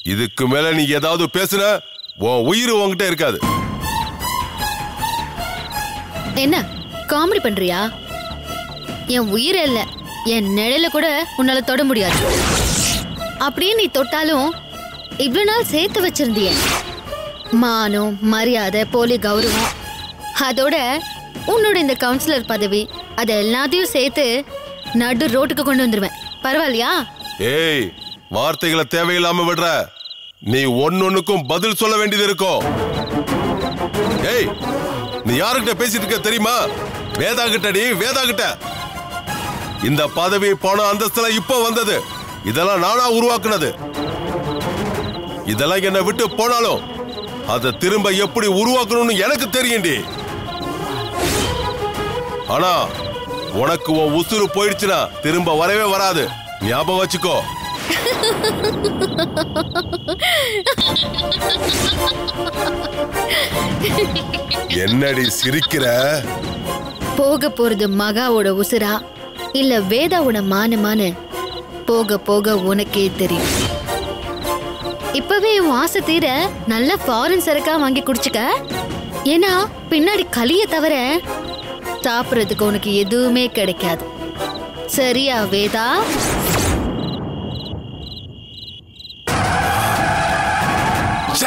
இதுக்கு மேல நீ ஏதாவது பேசுன உன் உயிர் உன்கிட்ட இருக்காது என்ன காமெடி பண்றியா என் உயிர் இல்ல என் நிழல கூட உன்னால தொட முடியாது அப்படியே நீ தொட்டாலும் இவ்வளவு நாள் சேர்த்து வச்சிருந்திய மானம் மரியாதை போலி கௌரவம் அதோட உன்னோட இந்த கவுன்சிலர் பதவி அது எல்லாத்தையும் சேர்த்து நடு ரோட்டுக்கு கொண்டு வந்துருவேன் பரவாயில்லையா ஏய் வார்த்தைகளை தேவையில்லாம விடுற நீ ஒன்னொன்னுக்கும் பதில் சொல்ல வேண்டியது இருக்கும் ஏய் நீ யாருக்கிட்ட பேசிட்டு இருக்க தெரியுமா வேதா கிட்டடி வேதா கிட்ட இந்த பதவி போன அந்தஸ்துல இப்போ வந்தது இதெல்லாம் நானா உருவாக்குனது இதெல்லாம் என்னை விட்டு போனாலும் அதை திரும்ப எப்படி உருவாக்கணும்னு எனக்கு தெரியும்டி ஆனா உனக்கு உன் உசுறு போயிடுச்சுன்னா திரும்ப வரவே வராது ஞாபகம் வச்சுக்கோ என்னடி சிரிக்கிற போக போறது மகாவோட உசுரா இல்ல வேதாவோட மானமானு போக போக உனக்கே தெரியும் இப்பவே உன் ஆசை தீர நல்ல ஃபாரின் சரக்கா வாங்கி குடிச்சுக்க ஏன்னா பின்னாடி களிய தவிர சாப்பிடுறதுக்கு உனக்கு எதுவுமே கிடைக்காது சரியா வேதா ச்சே.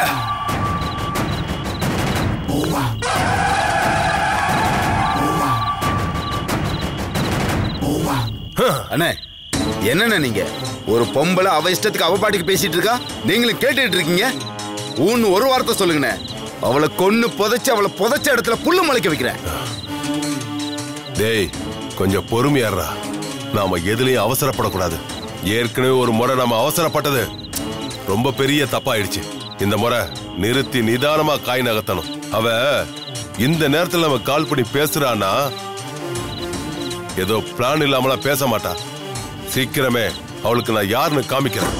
அண்ணே என்னண்ணே நீங்க ஒரு பொம்பளை அவ இஷ்டத்துக்கு அவ பாட்டுக்கு பேசிட்டு இருக்கா நீங்களும் கேட்டுட்டு இருக்கீங்க ஊன்னு ஒரு வார்த்தை சொல்லுங்கண்ணே அவளை கொன்னு புதைச்சு அவளை புதைச்ச இடத்துல புல்லு முளைக்க வைக்கிறேன் டேய் கொஞ்சம் பொறுமையாடுறா நாம எதுலயும் அவசரப்படக்கூடாது ஏற்கனவே ஒரு முறை நாம அவசரப்பட்டது ரொம்ப பெரிய தப்பாயிடுச்சு இந்த முறை நிறுத்தி நிதானமா காய் நகர்த்தணும் அவ இந்த நேரத்துல நம்ம கால் பண்ணி பேசுறான்னா ஏதோ பிளான் இல்லாமலாம் பேச மாட்டா சீக்கிரமே அவளுக்கு நான் யாருன்னு காமிக்கிறேன்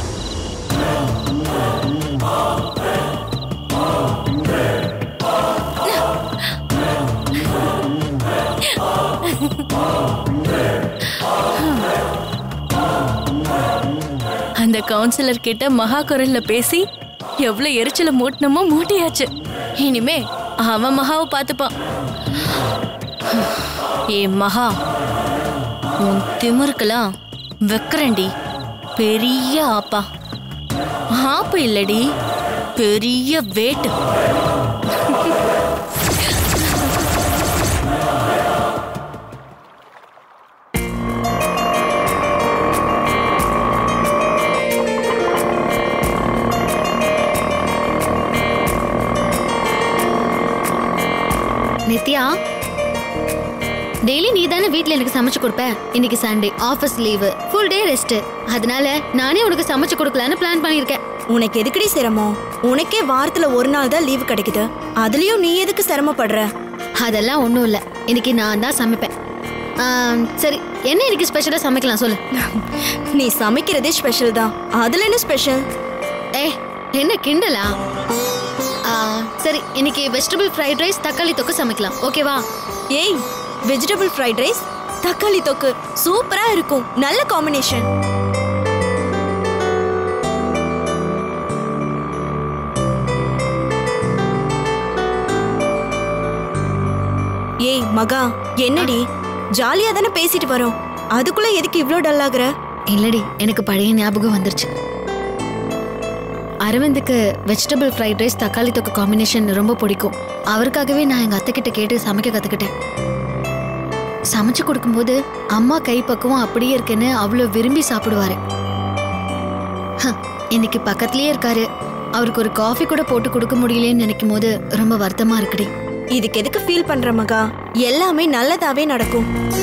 அந்த கவுன்சிலர் கிட்ட மகா குரல்ல பேசி எவ்வளவு எரிச்சல மூட்டினமோ மூட்டியாச்சு இனிமே அவன் மகாவை பார்த்துப்பான் ஏ மகா உன் திமிருக்கெல்லாம் வைக்கிறேன்டி பெரிய ஆப்பா ஆப்பு இல்லடி பெரிய வேட்டு நித்யா டெய்லி நீ தானே வீட்ல எனக்கு சமைச்சு கொடுப்ப இன்னைக்கு Sunday office leave full day rest அதனால நானே உனக்கு சமைச்சு கொடுக்கலான்னு பிளான் பண்ணியிருக்கேன் உனக்கு எதுக்குடி சிரமம் உனக்கே வாரத்துல ஒரு நாள் தான் லீவு கிடைக்குது அதுலயும் நீ எதுக்கு சிரமப்படுற அதெல்லாம் ஒன்றும் இல்லை இன்னைக்கு நான் தான் சமைப்பேன் ஆம், சரி என்ன இன்னைக்கு ஸ்பெஷலாக சமைக்கலாம் சொல்லு நீ சமைக்கிறதே ஸ்பெஷல் தான் அதுல என்ன ஸ்பெஷல் ஏய் என்ன கிண்டலா ஆ, சரி இன்னைக்கு வெஜிடபிள் ஃப்ரைட் ரைஸ் தக்காளி தொக்கு சமைக்கலாம் ஓகேவா ஏய் வெஜிடபிள் ஃப்ரைட் ரைஸ் தக்காளி தொக்கு சூப்பரா இருக்கும் நல்ல காம்பினேஷன் ஏய் மகா என்னடி ஜாலியா தானே பேசிட்டு வரோம் அதுக்குள்ள எதுக்கு இவ்ளோ டல் ஆகுற இல்லடி எனக்கு பழைய ஞாபகம் வந்துருச்சு அரவிந்துக்கு வெஜிடபிள் ஃப்ரைட் ரைஸ் தக்காளி தொக்கு காம்பினேஷன் ரொம்ப பிடிக்கும் அவருக்காகவே நான் எங்க அத்தை கிட்ட கேட்டு சமைக்க கத்துக்கிட்டேன் சமைச்சு கொடுக்கும்போது அம்மா கைப்பக்குவம் அப்படியே இருக்குன்னு அவ்வளோ விரும்பி சாப்பிடுவாரு ஹ, இன்னைக்கு பக்கத்துலயே இருக்காரு அவருக்கு ஒரு காஃபி கூட போட்டு கொடுக்க முடியலன்னு நினைக்கும் போது ரொம்ப வருத்தமா இருக்குடி இதுக்கு எதுக்கு ஃபீல் பண்ற மகா எல்லாமே நல்லதாவே நடக்கும்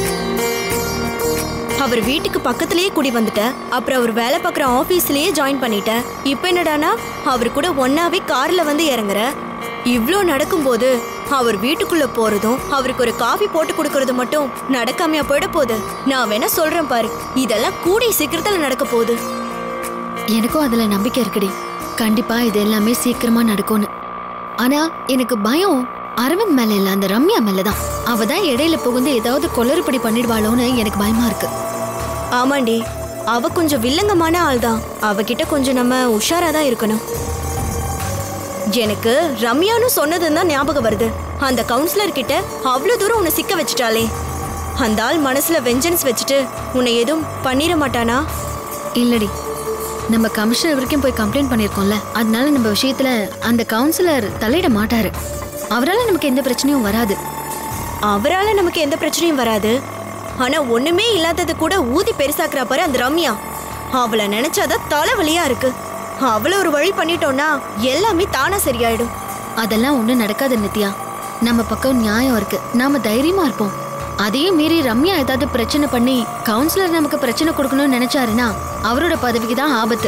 அவர் வீட்டுக்கு பக்கத்திலேயே குடி வந்துட்ட அப்புறம் அவர் வேலை பார்க்குற ஆபீஸ்லயே ஜாயின் பண்ணிட்ட இப்போ என்னடானா அவர் கூட ஒன்னாவே கார்ல வந்து இறங்குற இவ்ளோ நடக்கும்போது அவர் வீட்டுக்குள்ள போறதும் அவருக்கு ஒரு காஃபி போட்டு கொடுக்கறது மட்டும் நடக்காமையா போயிட போகுது நான் வேணா சொல்றேன் பாரு இதெல்லாம் கூடிய சீக்கிரத்துல நடக்க போகுது எனக்கும் அதுல நம்பிக்கை இருக்குடி கண்டிப்பா இது எல்லாமே சீக்கிரமா நடக்கும்னு ஆனா எனக்கு பயம் அரவிந்த் மேல இல்ல அந்த ரம்யா மேலதான் அவ தான் இடையில புகுந்து ஏதாவது கொளறுபடி பண்ணிடுவாளோன்னு எனக்கு பயமா இருக்கு ஆமாண்டி அவ கொஞ்சம் வில்லங்கமான ஆள் தான் அவகிட்ட கொஞ்சம் நம்ம உஷாரா தான் இருக்கணும் எனக்கு ரம்யான்னு சொன்னதுன்னு தான் ஞாபகம் வருது அந்த கவுன்சிலர் கிட்ட அவ்வளவு தூரம் உன்னை சிக்க வச்சுட்டாளே அந்த ஆள் மனசுல வெஞ்சன்ஸ் வச்சுட்டு உன்னை எதுவும் பண்ணிட மாட்டானா இல்லடி நம்ம கமிஷனர் வரைக்கும் போய் கம்ப்ளைண்ட் பண்ணியிருக்கோம்ல அதனால நம்ம விஷயத்துல அந்த கவுன்சிலர் தலையிட மாட்டாரு அவரால நமக்கு எந்த பிரச்சனையும் வராது அவரால நமக்கு எந்த பிரச்சனையும் வராது ஆனா ஒண்ணுமே இல்லாதது கூட ஊதி பெருசாக்குறா பாரு அந்த ரம்யா அவளை நினைச்சாதான் தலைவலியா இருக்கு அவளை ஒரு வழி பண்ணிட்டோம்னா எல்லாமே தானா சரியாயிடும் அதெல்லாம் ஒண்ணும் நடக்காது நித்யா நம்ம பக்கம் நியாயம் இருக்கு நாம தைரியமா இருப்போம் அதையும் மீறி ரம்யா ஏதாவது பிரச்சனை பண்ணி கவுன்சிலர் நமக்கு பிரச்சனை கொடுக்கணும்னு நினைச்சாருன்னா அவரோட பதவிக்கு தான் ஆபத்து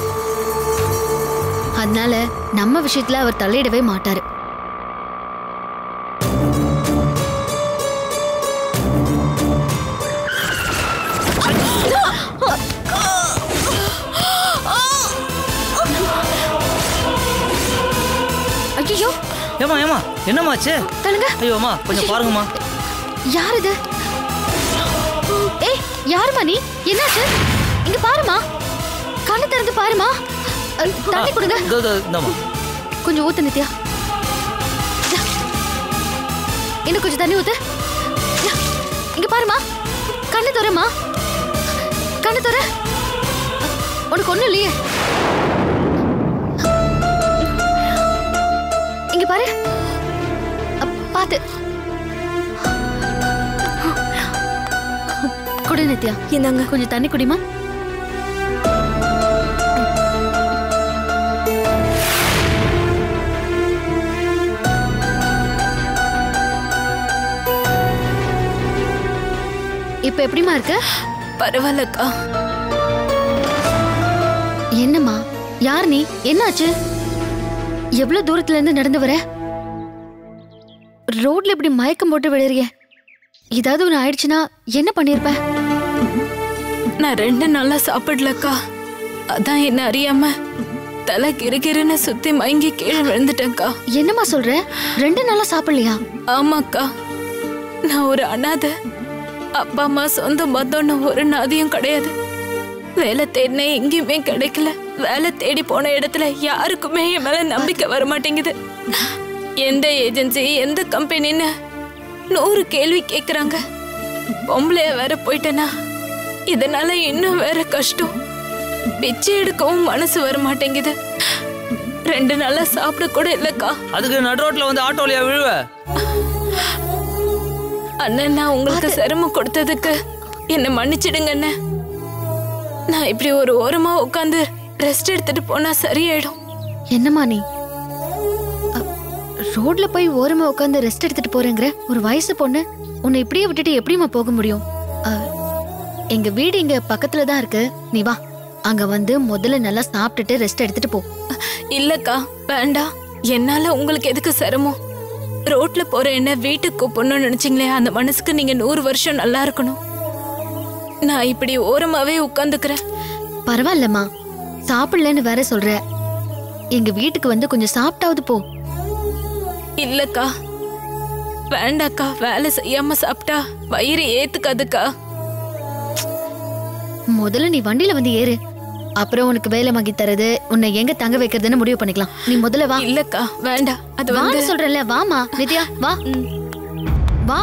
அதனால நம்ம விஷயத்துல அவர் தலையிடவே மாட்டாரு ஐயோ ஏமா ஏமா என்னம்மாச்சு தள்ளுங்க ஐயோ அம்மா கொஞ்சம் பாருங்கம்மா யார் இது ஏய் யாரும்மா நீ என்னாச்சு இங்க பாருமா கண்ணு திறந்து பாருமா அஹ், தண்ணி கொடுங்க இதோ, இதோ, இந்தாம்மா கொஞ்சம் ஊத்து நித்யா யா. இன்னும் கொஞ்சம் தண்ணி ஊத்து யா. இங்க பாருமா கண்ணு துறமா கண்ணு துற உனக்கு ஒண்ணும் இல்லையே இங்க பாரு அ, பாத்து குடி நித்யா இந்தாங்க கொஞ்சம் தண்ணி குடிமா இப்ப எப்படிமா இருக்கு பரவாயில்லக்கா என்னம்மா யார் நீ என்னாச்சு எவ்வளவு தூரத்துல இருந்து நடந்து வர ரோட்ல இப்படி மயக்கம் போட்டு விழுறிய ஏதாவது ஒண்ணு ஆயிடுச்சுன்னா என்ன பண்ணிருப்ப நான் ரெண்டு நாளா சாப்பிடலக்கா அதான் என்ன அறியாம தலை கிறுகிறுன்னு சுத்தி மயங்கி கீழே விழுந்துட்டேன்க்கா என்னம்மா சொல்ற ரெண்டு நாளா சாப்பிடலையா ஆமாக்கா நான் ஒரு அனாதை அப்பா அம்மா சொந்த பந்தம்னு ஒரு நாதியும் கிடையாது வேலை தேடினேன் எங்கேயுமே கிடைக்கல வேலை தேடி போன இடத்துல யாருக்குமே என் மேல நம்பிக்கை வர மாட்டேங்குது எந்த ஏஜென்சி எந்த கம்பெனின்னு நூறு கேள்வி கேக்குறாங்க பொம்பளைய வேற போயிட்டேனா இதனால இன்னும் வேற கஷ்டம் பிச்சை எடுக்கவும் மனசு வர மாட்டேங்குது ரெண்டு நாளா சாப்பிட கூட இல்லக்கா அதுக்கு நடு ரோட்ல வந்து ஆட்டோலையா விழுவ அண்ணன் நான் உங்களுக்கு சிரமம் கொடுத்ததுக்கு என்னை மன்னிச்சிடுங்க அண்ணன் நான் இப்படி ஒரு ஓரமா உட்காந்து ரெஸ்ட் எடுத்துட்டு போனா சரியாயிடும் என்னம்மா நீ அ, ரோட்ல போய் ஓரமா உட்காந்து ரெஸ்ட் எடுத்துட்டு போறேங்கிற ஒரு வயசு பொண்ணு உன்னை இப்படியே விட்டுட்டு எப்படிம்மா போக முடியும் அ, எங்க வீடு இங்க பக்கத்துல தான் இருக்கு நீ வா அங்க வந்து முதல்ல நல்லா சாப்பிட்டுட்டு ரெஸ்ட் எடுத்துட்டு போ இல்லக்கா வேண்டாம் என்னால உங்களுக்கு எதுக்கு சிரமம் ரோட்ல போற என்ன வீட்டுக்கு கூப்பிடணும்னு நினைச்சீங்களே அந்த மனசுக்கு நீங்க நூறு வருஷம் நல்லா இருக்கணும் நான் இப்படி ஓரமாவே உட்காந்துக்கிறேன் பரவாயில்லம்மா சாப்பிடலன்னு வேற சொல்ற எங்க வீட்டுக்கு வந்து கொஞ்சம் சாப்பிட்டாவது போ இல்லக்கா வேண்டாக்கா வேலை செய்யாம சாப்பிட்டா வயிறு ஏத்துக்காதுக்கா முதல்ல நீ வண்டியில வந்து ஏறு அப்புறம் உனக்கு வேலை வாங்கி தரது உன்னை எங்க தங்க வைக்கிறதுன்னு முடிவு பண்ணிக்கலாம் நீ முதல்ல வா இல்லக்கா வேண்டாம் அது வந்து வான்னு சொல்றேன்ல வாமா நித்யா வா வா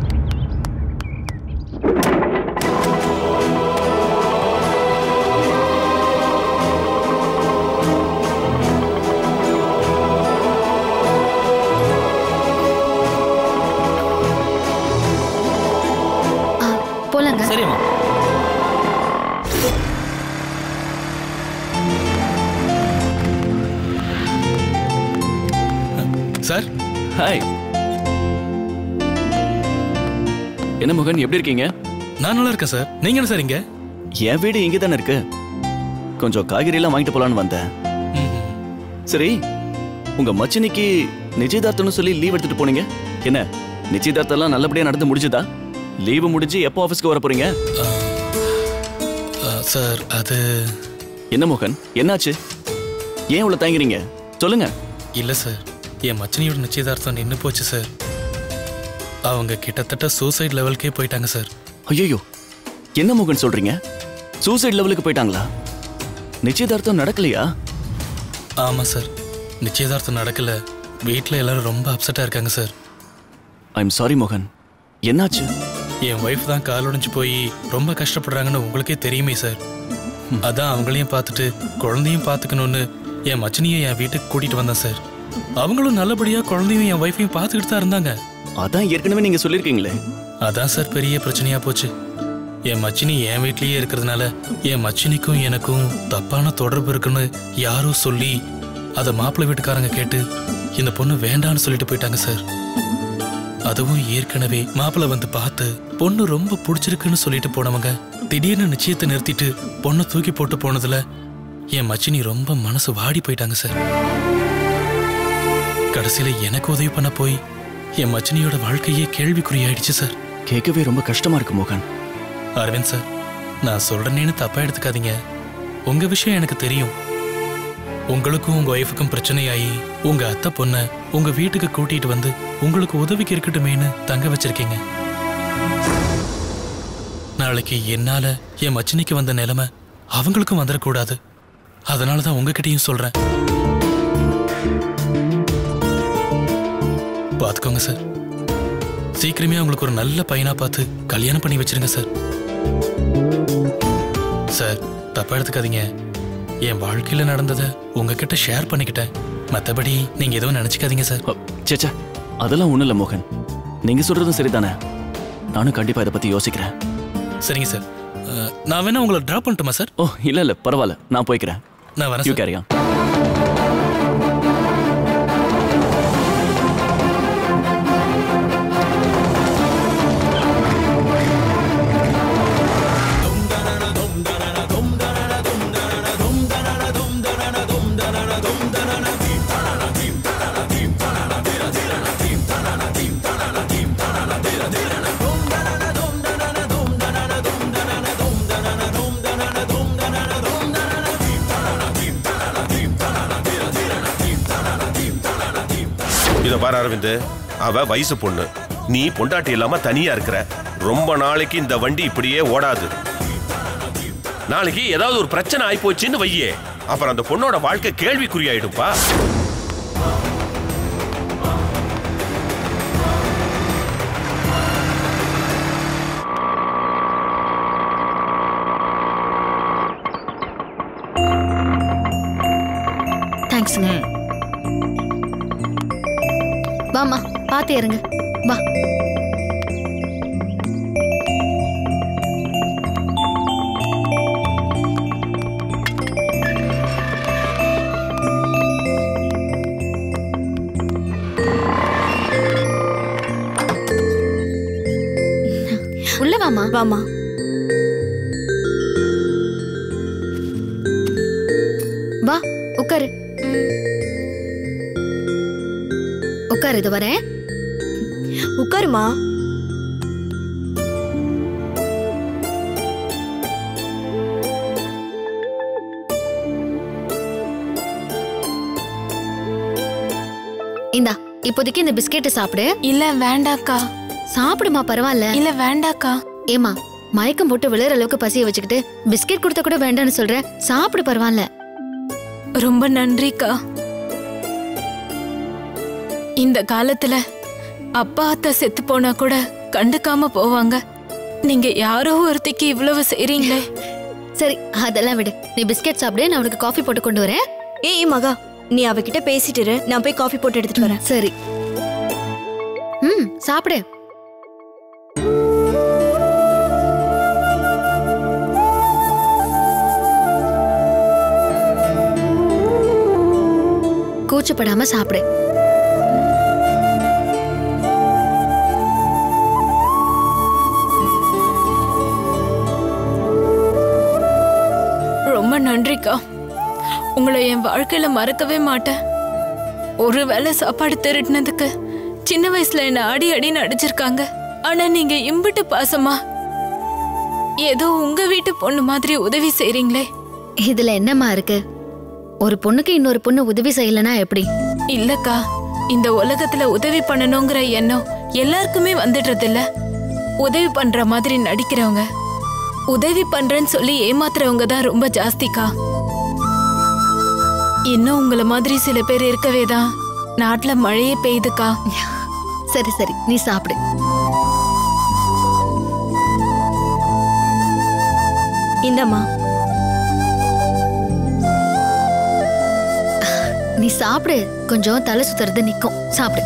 ஆ, போலாங்க சரிம்மா சார் ஹாய் என்ன முகன் எப்படி இருக்கீங்க நான் நல்லா இருக்கேன் சார் நீங்க என்ன சார் இங்க என் வீடு இங்கே தானே இருக்கு கொஞ்சம் காய்கறி எல்லாம் வாங்கிட்டு போலான்னு வந்தேன் சரி உங்க மச்சினிக்கு நிச்சயதார்த்தம்னு சொல்லி லீவ் எடுத்துட்டு போனீங்க என்ன நிச்சயதார்த்தம் எல்லாம் நல்லபடியா நடந்து முடிஞ்சுதா லீவு முடிஞ்சு எப்போ ஆஃபீஸ்க்கு வர போறீங்க ஆ, சார் அது என்ன மோகன் என்னாச்சு ஏன் இவ்வளவு தயங்குறீங்க சொல்லுங்க இல்ல சார் என் மச்சினியோட நிச்சயதார்த்தம் நின்று போச்சு சார் அவங்க கிட்டத்தட்ட சூசைட் லெவலுக்கே போயிட்டாங்க சார் ஐயோ என்ன மோகன் சொல்றீங்க சூசைட் லெவலுக்கு போயிட்டாங்களா நிச்சயதார்த்தம் நடக்கலையா ஆமாம் சார் நிச்சயதார்த்தம் நடக்கல வீட்டில் எல்லாரும் ரொம்ப அப்செட்டாக இருக்காங்க சார் ஐம் சாரி மோகன் என்னாச்சு என் ஒய்ஃப் தான் கால் உடைஞ்சு போய் ரொம்ப கஷ்டப்படுறாங்கன்னு உங்களுக்கே தெரியுமே சார் அதான் அவங்களையும் பார்த்துட்டு குழந்தையும் பார்த்துக்கணும்னு என் மச்சினியை என் வீட்டுக்கு கூட்டிட்டு வந்தேன் சார் அவங்களும் நல்லபடியா குழந்தையும் என் ஒய்ஃபையும் பார்த்துக்கிட்டு தான் இருந்தாங்க அதான் ஏற்கனவே நீங்க சொல்லியிருக்கீங்களே அதான் சார் பெரிய பிரச்சனையா போச்சு என் மச்சினி என் வீட்லயே இருக்கிறதுனால என் மச்சினிக்கும் எனக்கும் தப்பான தொடர்பு இருக்குன்னு யாரோ சொல்லி அதை மாப்பிள்ளை வீட்டுக்காரங்க கேட்டு இந்த பொண்ணு வேண்டான்னு சொல்லிட்டு போயிட்டாங்க சார் அதுவும் ஏற்கனவே மாப்பிள்ளை வந்து பார்த்து பொண்ணு ரொம்ப பிடிச்சிருக்குன்னு சொல்லிட்டு போனவங்க திடீர்னு நிச்சயத்தை நிறுத்திட்டு பொண்ணை தூக்கி போட்டு போனதுல என் மச்சினி ரொம்ப மனசு வாடி போயிட்டாங்க சார் கடைசியில எனக்கு உதவி பண்ண போய் என் மச்சினியோட வாழ்க்கையே கேள்விக்குறியாயிடுச்சு சார் கேட்கவே ரொம்ப கஷ்டமா இருக்கு மோகன் அரவிந்த் சார் நான் சொல்றேன்னு தப்பா எடுத்துக்காதீங்க உங்க விஷயம் எனக்கு தெரியும் உங்களுக்கும் உங்க ஒய்ஃபுக்கும் பிரச்சனையாகி உங்க அத்தை பொண்ண உங்க வீட்டுக்கு கூட்டிட்டு வந்து உங்களுக்கு உதவிக்கு இருக்கட்டுமேன்னு தங்க வச்சிருக்கீங்க நாளைக்கு என்னால என் மச்சினிக்கு வந்த நிலைமை அவங்களுக்கும் வந்துடக்கூடாது அதனால தான் உங்ககிட்டயும் சொல்றேன் பார்த்துக்கோங்க சார் சீக்கிரமே உங்களுக்கு ஒரு நல்ல பையனா பார்த்து கல்யாணம் பண்ணி வச்சிருங்க சார் சார் தப்பா எடுத்துக்காதீங்க என் வாழ்க்கையில நடந்ததை உங்ககிட்ட ஷேர் பண்ணிக்கிட்டேன் மத்தபடி நீங்க எதுவும் நினைச்சுக்காதீங்க சார் அ, ச்சே ச்சே, அதெல்லாம் ஒண்ணும் இல்ல மோகன் நீங்க சொல்றதும் சரிதானே நானும் கண்டிப்பா இதை பத்தி யோசிக்கிறேன் சரிங்க சார் அஹ், நான் வேணா உங்களை டிராப் பண்ணட்டுமா சார் ஓ இல்ல இல்ல பரவாயில்ல நான் போய்க்கிறேன் நான் வரேன் யூ சார். கேரி ஆன் இத பாரு அரவிந்த் அவ வயசு பொண்ணு நீ பொண்டாட்டி இல்லாம தனியா இருக்கிற ரொம்ப நாளைக்கு இந்த வண்டி இப்படியே ஓடாது நாளைக்கு ஏதாவது ஒரு பிரச்சனை ஆயிப்போச்சுன்னு வையே அப்புறம் அந்த பொண்ணோட வாழ்க்கை கேள்விக்குறியாயிடும்பா தேங்க்ஸுங்க வாம்மா பார்த்து இறங்க வா உள்ள வாமா வாமா வா உட்காரு உட்காரு இது வரேன் உட்காருமா இந்தா இப்போதைக்கு இந்த பிஸ்கெட்டை சாப்பிடு இல்ல வேண்டாக்கா சாப்பிடுமா பரவாயில்ல இல்ல வேண்டாக்கா ஏமா மயக்கம் போட்டு விழுற அளவுக்கு பசிய வச்சுக்கிட்டு பிஸ்கெட் கொடுத்த கூட வேண்டாம்னு சொல்ற சாப்பிடு பரவாயில்ல ரொம்ப நன்றிக்கா இந்த காலத்துல அப்பா அத்தை செத்து போனா கூட கண்டுக்காம போவாங்க நீங்க யாரோ ஒருத்திக்கு இவ்வளவு செய்றீங்களே சரி அதெல்லாம் விடு நீ பிஸ்கெட் சாப்பிடு நான் உனக்கு காஃபி போட்டு கொண்டு வரேன் ஏய் மகா நீ அவகிட்ட பேசிட்டு இரு நான் போய் காஃபி போட்டு எடுத்துட்டு வரேன் சரி ம் சாப்பிடு கூச்சப்படாம சாப்பிடு ரொம்ப நன்றிக்கா உங்களை என் வாழ்க்கையில மறக்கவே மாட்டேன் ஒரு வேளை சாப்பாடு திருடினதுக்கு சின்ன வயசுல என்ன அடி அடின்னு அடிச்சிருக்காங்க ஆனா நீங்க இம்பிட்டு பாசமா ஏதோ உங்க வீட்டு பொண்ணு மாதிரி உதவி செய்றீங்களே இதுல என்னம்மா இருக்கு ஒரு பொண்ணுக்கு இன்னொரு பொண்ணு உதவி செய்யலனா எப்படி இல்லக்கா இந்த உலகத்துல உதவி பண்ணணுங்கிற எண்ணம் எல்லாருக்குமே வந்துடுறது இல்ல உதவி பண்ற மாதிரி நடிக்கிறவங்க உதவி பண்றேன்னு சொல்லி ஏமாத்துறவங்க தான் ரொம்ப ஜாஸ்திக்கா இன்னும் உங்கள மாதிரி சில பேர் இருக்கவே தான் நாட்டுல மழையே பெய்யுதுக்கா சரி சரி நீ சாப்பிடு இந்தம்மா நீ சாப்பிடு கொஞ்சம் தலை சுத்துறது நிக்கும் சாப்பிடு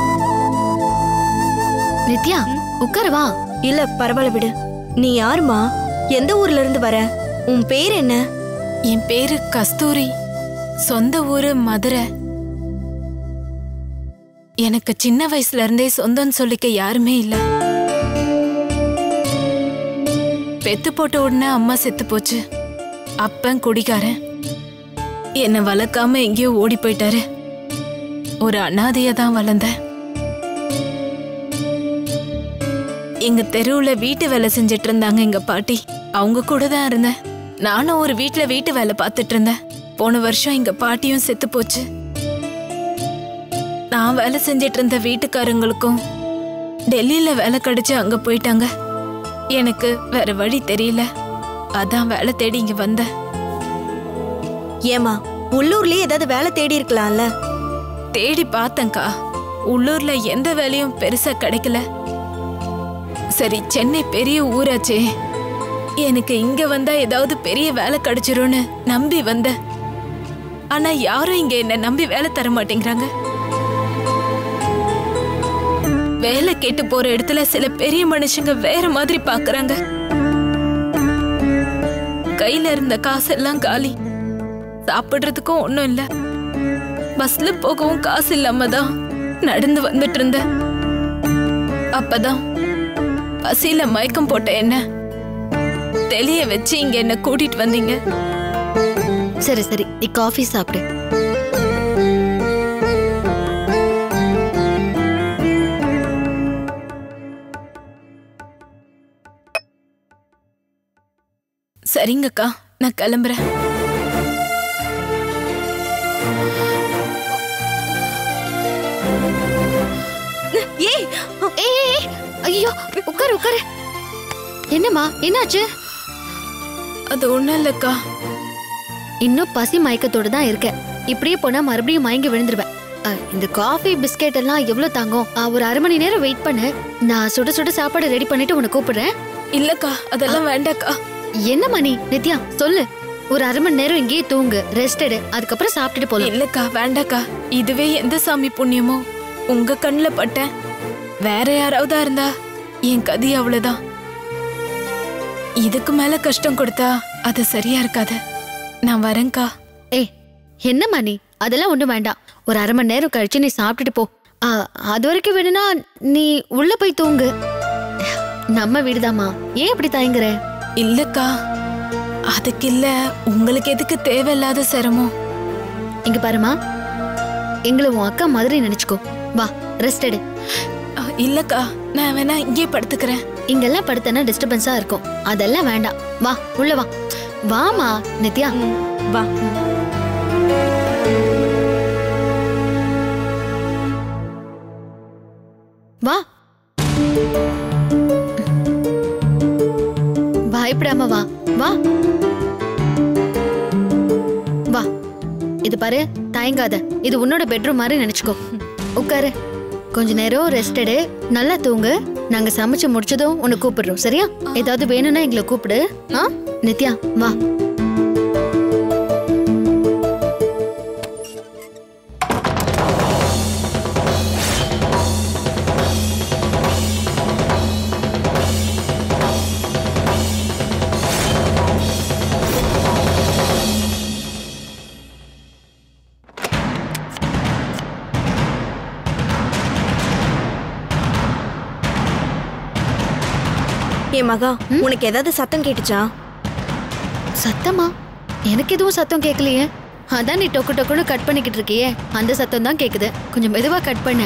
நித்யா உட்காரு வா இல்ல பரவாயில்ல விடு நீ யாருமா எந்த ஊர்ல இருந்து வர உன் பேர் என்ன என் பேரு கஸ்தூரி சொந்த ஊரு மதுரை எனக்கு சின்ன வயசுல இருந்தே சொந்தம்னு சொல்லிக்க யாருமே இல்ல பெத்து போட்ட உடனே அம்மா செத்து போச்சு அப்பன் குடிகாரன் என்னை வளர்க்காம எங்கேயோ ஓடி போயிட்டாரு ஒரு அனாதையா தான் வளர்ந்தேன் எங்க தெருவுல வீட்டு வேலை செஞ்சுட்டு இருந்தாங்க எங்க பாட்டி அவங்க கூட தான் இருந்தேன் நானும் ஒரு வீட்ல வீட்டு வேலை பார்த்துட்டு இருந்தேன் போன வருஷம் எங்க பாட்டியும் செத்து போச்சு நான் வேலை செஞ்சிட்டு இருந்த வீட்டுக்காரங்களுக்கும் டெல்லியில வேலை கிடைச்சு அங்க போயிட்டாங்க எனக்கு வேற வழி தெரியல அதான் வேலை தேடி இங்க வந்தேன் ஏமா உள்ளூர்லயே ஏதாவது வேலை தேடி இருக்கலாம்ல தேடி பார்த்தேன்க்கா உள்ளூர்ல எந்த வேலையும் பெருசா கிடைக்கல சரி சென்னை பெரிய ஊராச்சே எனக்கு இங்க வந்தா ஏதாவது பெரிய வேலை கிடைச்சிரும்னு நம்பி வந்தேன் ஆனா யாரும் இங்க என்ன நம்பி வேலை தர மாட்டேங்கிறாங்க வேலை கேட்டு போற இடத்துல சில பெரிய மனுஷங்க வேற மாதிரி பாக்குறாங்க கையில இருந்த காசெல்லாம் காலி சாப்பிடுறதுக்கும் ஒண்ணும் இல்ல பஸ்ல போகவும் காசு இல்லாம தான் நடந்து வந்துட்டு இருந்தேன் அப்பதான் பசியில மயக்கம் போட்ட என்ன தெளிய வச்சு இங்க என்ன கூட்டிட்டு வந்தீங்க சரி சரி நீ காஃபி சாப்பிடு சரிங்கக்கா நான் கிளம்புறேன் ஏய் ஏய் ஏய், ஏய், ஐயோ உட்காரு உட்காரு என்னம்மா என்னாச்சு அது ஒண்ணும் இல்லக்கா இன்னும் பசி மயக்கத்தோட தான் இருக்க இப்படியே போனா மறுபடியும் மயங்கி விழுந்துருவேன் அ, இந்த காஃபி பிஸ்கெட் எல்லாம் எவ்வளவு தாங்கும் அ, ஒரு அரை மணி நேரம் வெயிட் பண்ணு நான் சுட சுட சாப்பாடு ரெடி பண்ணிட்டு உன்னை கூப்பிடுறேன் இல்லக்கா அதெல்லாம் வேண்டாக்கா என்னம்மா நீ நித்யா சொல்லு ஒரு அரை மணி நேரம் இங்கேயே தூங்கு ரெஸ்ட் எடு அதுக்கப்புறம் சாப்பிட்டுட்டு போலாம் இல்லக்கா வேண்டாக்கா இதுவே எந்த சாமி புண்ணியமோ உங்க கண்ணுல பட்டேன் வேற யாராவதா இருந்தா என் கதி அவ்வளவுதான் இதுக்கு மேல கஷ்டம் கொடுத்தா அது சரியா இருக்காது நான் வரேன்க்கா ஏய் என்னம்மா நீ அதெல்லாம் ஒண்ணும் வேண்டாம் ஒரு அரை மணி நேரம் கழிச்சு நீ சாப்பிட்டுட்டு போ ஆ, அது வரைக்கும் வேணும்னா நீ உள்ள போய் தூங்கு நம்ம வீடுதாம்மா ஏன் இப்படி தயங்குற இல்லக்கா அதுக்கு இல்ல உங்களுக்கு எதுக்கு தேவையில்லாத சிரமம் இங்க பாருமா எங்களை உன் அக்கா மாதிரி நினைச்சுக்கோ வா ரெஸ்ட் எடு அ, இல்லக்கா நான் வேணா இங்கே படுத்துக்கிறேன் இங்கெல்லாம் படுத்தனா டிஸ்டர்பன்ஸா இருக்கும் அதெல்லாம் வேண்டாம் வா உள்ள வா வாமா நித்யா வா வா பயப்படாம வா வா வா இது பாரு தயங்காத இது உன்னோட பெட்ரூம் மாதிரி நினைச்சுக்கோ உட்காரு கொஞ்ச நேரம் ரெஸ்ட் எடு நல்லா தூங்கு நாங்க சமைச்சு முடிச்சதும் உன்னை கூப்பிடுறோம் சரியா ஏதாவது வேணும்னா எங்களை கூப்பிடு ஆ நித்யா வா ஏ மகா உனக்கு ஏதாவது சத்தம் கேட்டுச்சா சத்தமா எனக்கு எதுவும் சத்தம் கேட்கலையே அதான் நீ டொக்கு டொக்குன்னு கட் பண்ணிக்கிட்டு இருக்கியே அந்த சத்தம் தான் கேக்குது கொஞ்சம் மெதுவா கட் பண்ண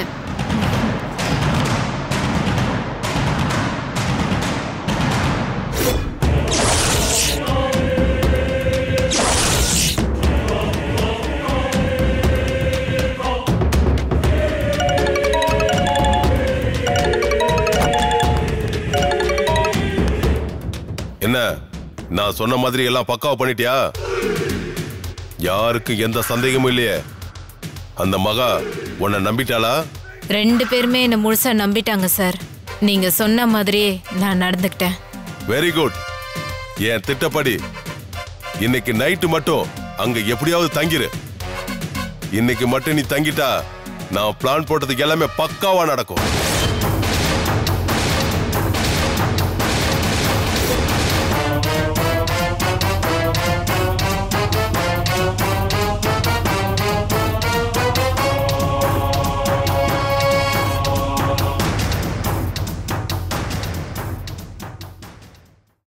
என்ன நான் சொன்ன மாதிரி எல்லாம் பக்காவா பண்ணிட்டியா யாருக்கும் எந்த சந்தேகமும் இல்லையே அந்த மகா உன்னை நம்பிட்டாளா ரெண்டு பேருமே என்ன முழுசா நம்பிட்டாங்க சார் நீங்க சொன்ன மாதிரியே நான் நடந்துக்கிட்டேன் வெரி குட் என் திட்டப்படி இன்னைக்கு நைட்டு மட்டும் அங்க எப்படியாவது தங்கிரு இன்னைக்கு மட்டும் நீ தங்கிட்டா நான் பிளான் போட்டதுக்கு எல்லாமே பக்காவா நடக்கும்